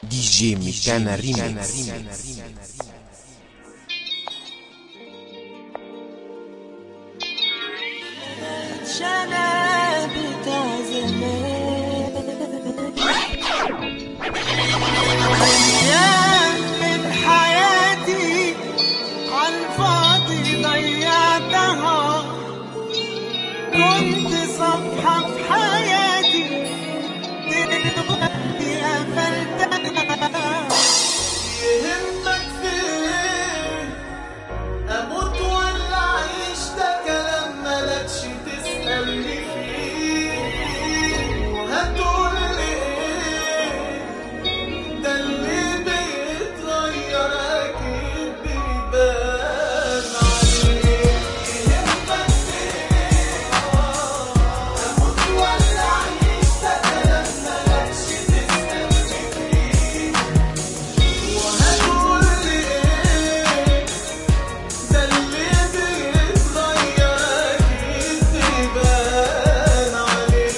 دي جي ميكانا ريميكس شنبت زمان أيام من حياتي عالفاضي ضيعتها كنت صفحة في حياتي دلوقتي قفلتها يهمك فين اموت ولا اعيش ده كلام مالكش تسألني فيه وهتقول لي ايه ده اللي بيتغير اكيد بيبان عليه يهمك فين اموت ولا اعيش ده كلام مالكش تسألني فيه وهتقول لي ايه ده اللي بيتغير اكيد بيبان عليه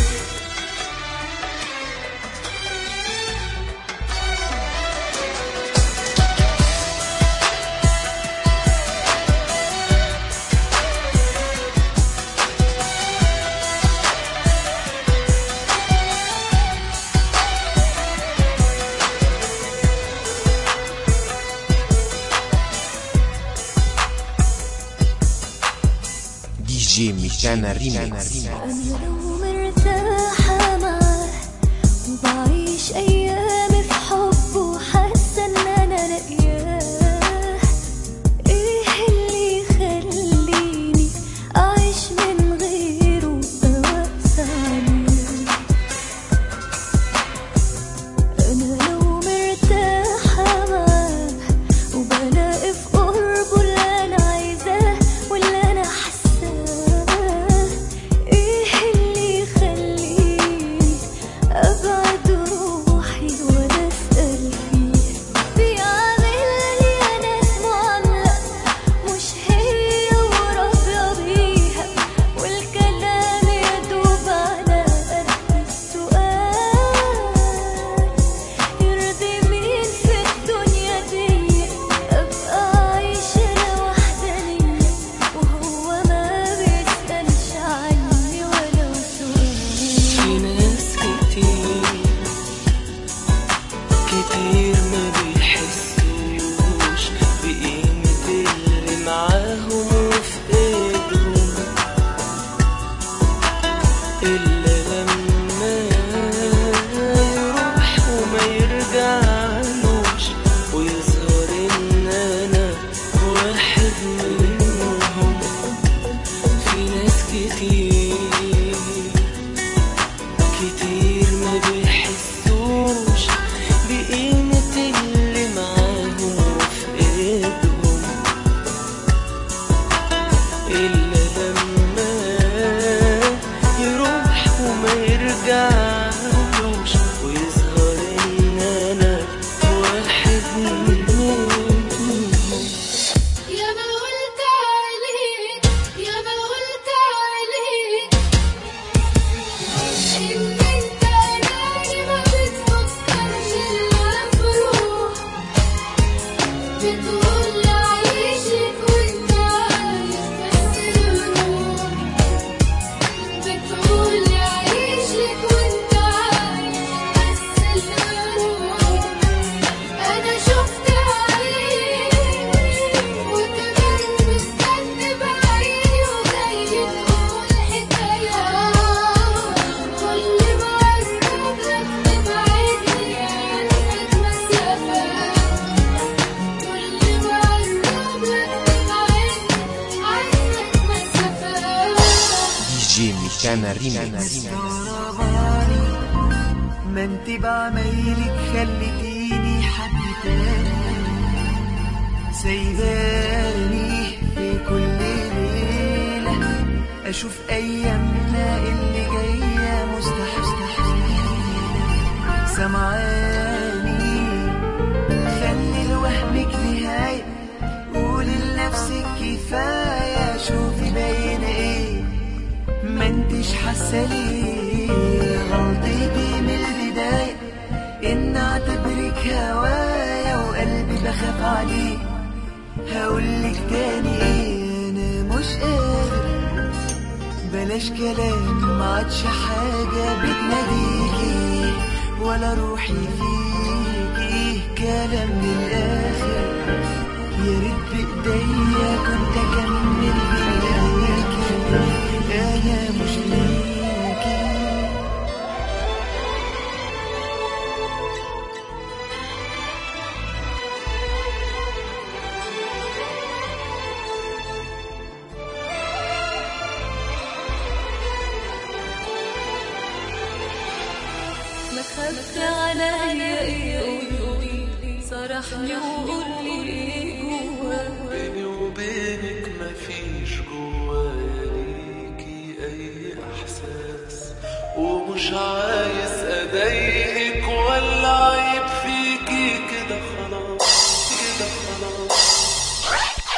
دي جي ميكانا ريميكس أنا لو مرتاحة معاه وبعيش أيامي في حب وحاسة إن أنا لاقياه إيه اللي يخليني أعيش من غيره بوقت عليه أنا لو مرتاحة معاه وبلاقي في قربه اللي أنا عايزاه واللي أنا حاساه إيه اللي يخليني أبعد روحي ولا أسأل فيه بيعاملني أنا معاملة مش هي وراضية بيها والكلام يدوب على قد السؤال يرضي مين في الدنيا دي ابقى عايشة وحدانية وهو ما بيسألش عني ولو سؤال في ناس كتير كتير ما بيحسوش بقيمة اللي معاهم وفي ايدهم إلا لما يروح وما يرجعلوش ويظهر إن أنا واحد منهم في ناس كتير كتير ما بيحسوش بقيمة اللي معاهم وفي ايدهم إلا لما يروح وما يرجعلوش ويظهر إن أنا واحد منهم يا ما قلت عليك يا ما قلت عليك إن أنت أناني ما بتفكرش إلا في روح بتقول عايشك وأنت عايش بس الروح بتقول عايشك وأنت عايش بس الروح أنا شفت عليك وكمان مستني بعيني وجاي تقول حكايات كل ما أقرب لك تبعدني عنك مسافات كل ما أقرب لك تبعدني عنك مسافات دي جي ميكانا ريميكس مستغرباني ما انت بعمايلك خليتيني حد تاني سايباني في كل ليلة أشوف أيامنا اللي جاية مستحيلة سمعاني خلي لوهمك نهاية قولي لنفسك كفاية شوفي باين ايه ما انتش حاسه ليه غلطتي من البدايه ان اعتبرك بخاف عليه هقولك تاني ايه انا مش قادر بلاش كلام ما عادش حاجة بتناديكي ولا روحي فيكي كلام للآخر يا ريت بإيديا كنت أكمل بيكي أنا مش ليكي ما خدت عليا يقولي صرحني وقولي ايه جواك بيني وبينك مفيش جوايا ليكي اي احساس ومش عايز اضايقك ولا عيب فيكي كده خلاص كده خلاص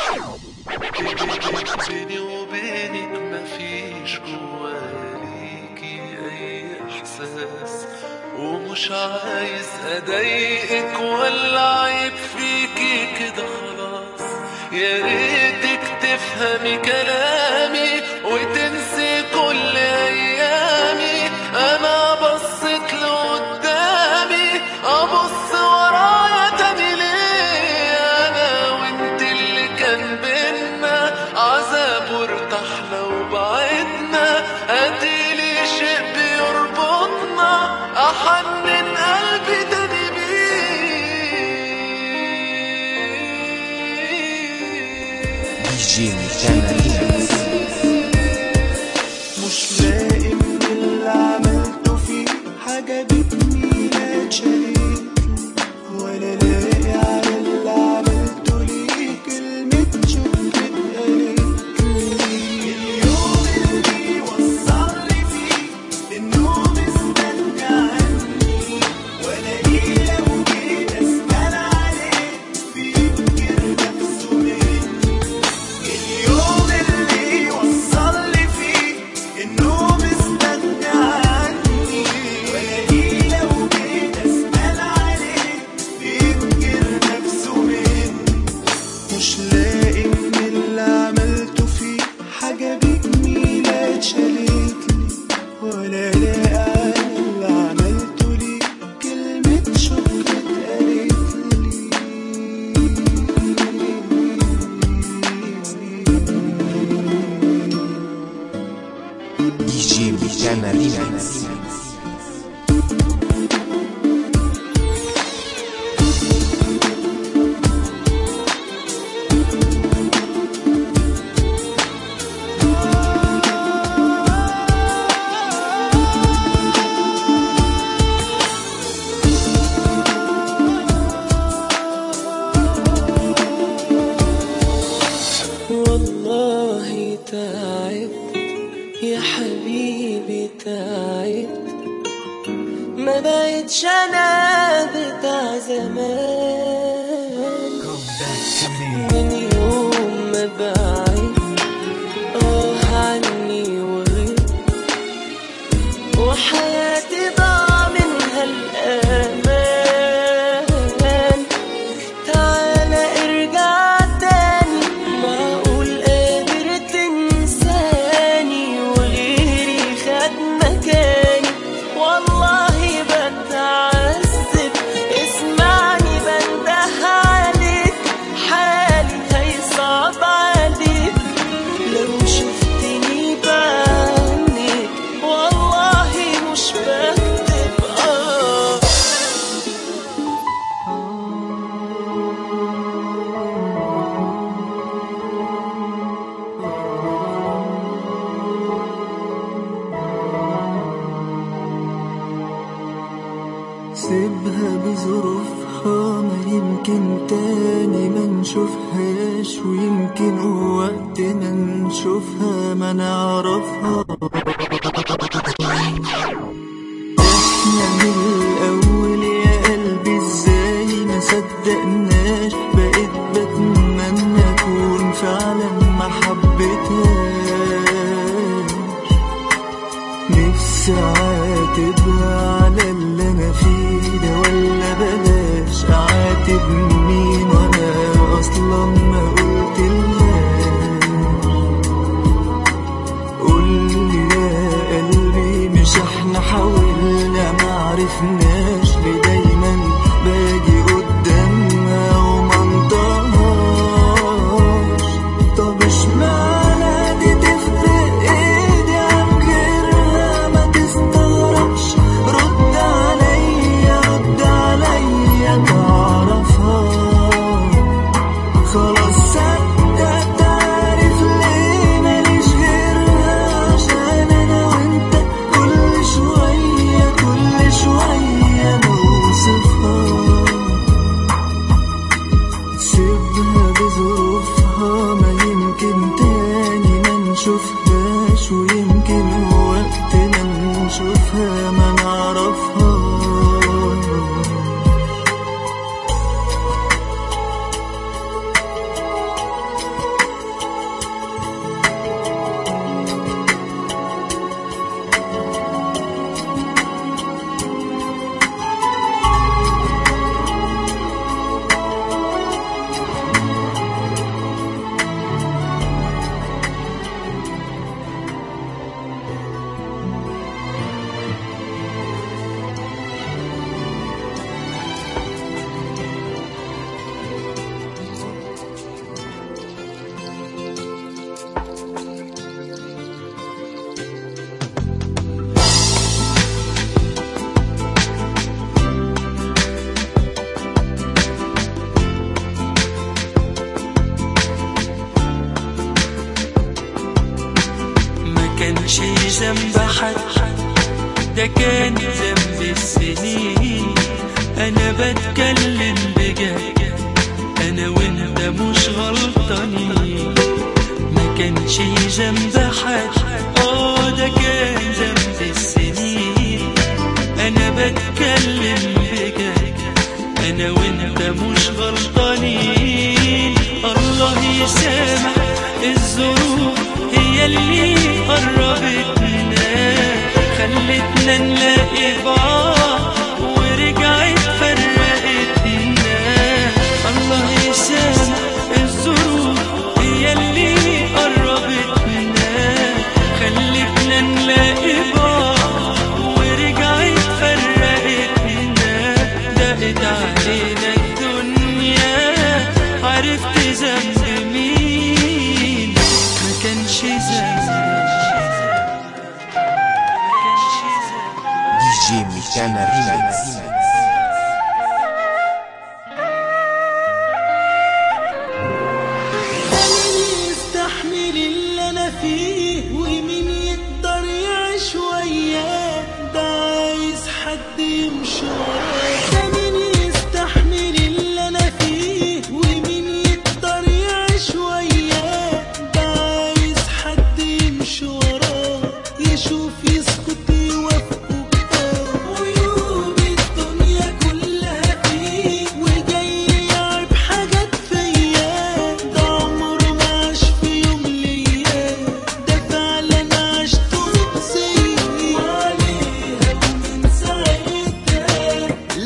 بيني وبينك مفيش جوايا ليكي اي احساس ومش عايز اضايقك ولا عيب فيكي كده خلاص يا ريتك تفهمي كلامي وتنسي كل ايامي انا بصيت لقدامي ابص ورايا تاني ليه انا وانت اللي كان بينا عذاب وارتحنا وبعدنا اديلي شيء بيربطنا احنن قلبي تاني بيه دي جي ميشانا ريميكس مش لاقي من اللي عملته فيه حاجة بتني لا تشارك ولا لاقي على اللي عملته ليه كلمة شكر اتقالت لي اليوم اللي وصلني فيه النوم استنى عني والاقيه لو جيت اسأل عليه بينكر نفسه مني اليوم اللي وصلني فيه النوم استنى عني والاقيه لو جيت اسال عليه بينكر نفسه مني مش لاقي من اللي عملته فيه حاجه بجميله اتشالت لي ولا لاقي على اللي عملته ليه كلمه شكر اتقالت لي دي جي ميشانا ريميكس والله تعبت يا حبيبي تعبت ما بقتش انا بتاع زمان من يوم ما بعدت اه عني وغبت وحياتي ضاع منها الامان تعالى ارجع تاني معقول قادر تنساني وغيري خد مكاني والله بتعذب اسمعني بنده عليك حالي هيصعب عليك لو شفتني بعينيك والله مش بكتب اه سيبها بظروفها ما يمكن تاني ما نشوفهاش ويمكن وقت ما نشوفها ما نعرفها احنا من الاول يا قلبي ازاي ما صدقناش بقيت بتمنى اكون فعلا ما حبيتهاش نفسي اعاتبها على اللي انا فيه ده ولا بلاش اعاتب مين وانا معرفناش ليه دايما باجي قدامها وما انطقهاش طب اشمعنى دي تفرق ايدي عن غيرها ما تستغربش رد عليا رد عليا تعرفها خلاص صدقت عارف ليه ماليش غيرها عشان انا وانت كل شوية كل شوية نوصفها سيبها بظروفها ما يمكن تاني ما نشوفهاش ويمكن وقت ما نشوفها ما نعرفها ما كانش ذنب حد ده كان ذنب السنين انا بتكلم بجد انا وانت مش غلطانين ما كانش ذنب حد اه ده كان ذنب السنين انا بتكلم بجد انا وانت مش غلطانين الله يسامح الظروف هي اللي قربتنا خلتنا نلاقي بعض ورجعت فرقتنا الله يسامح الظروف هي اللي قربتنا خلتنا نلاقي بعض ورجعت فرقتنا دقت علينا الدنيا عرفت ذنب مين ما كانش ذنب ما كانش ذنب دي جي ميشانا ريميكس مين يستحمل اللي انا فيه ومين يقدر يعيش وياه ده عايز حد يمشي وراه ده مين يستحمل اللي انا فيه ومين يقدر يعيش وياه ده عايز حد يمشي وراه يشوف يسكت يوافقه بقاه ويوم الدنيا كلها فيه وجاي يعب حاجات فيا ده عمره ما عاش في يوم ليا ده فعلا عشت وبصير وعليها ومن ساعتها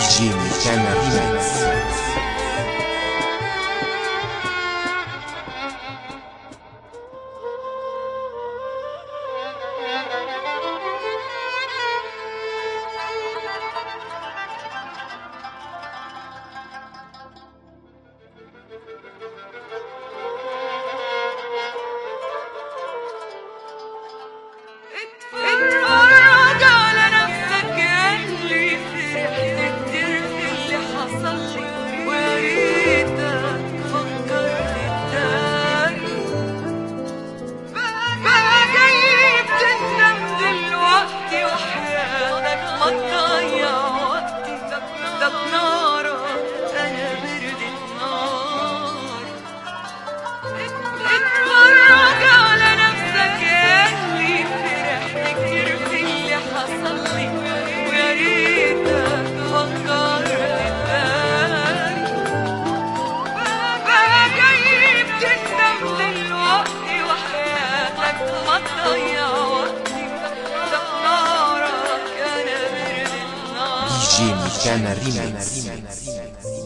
جي ميكانا ريميكس اتفرج على نفسك اللي فرحت كتير في اللي حصل لي ويا ريتك فكرت تاني بقى جاي بتندم دلوقتي وحياتك ما تضيع وقتي ده بنارك انا برد النار اتفرج على نفسك اللي فرحت كتير في اللي حصل لي ويا ريتك فكرت تاني بقى جاي بتندم دلوقتي وحياتك ما تضيع وقتي ده بنارك انا برد النار دي جي ميكانا ريميكس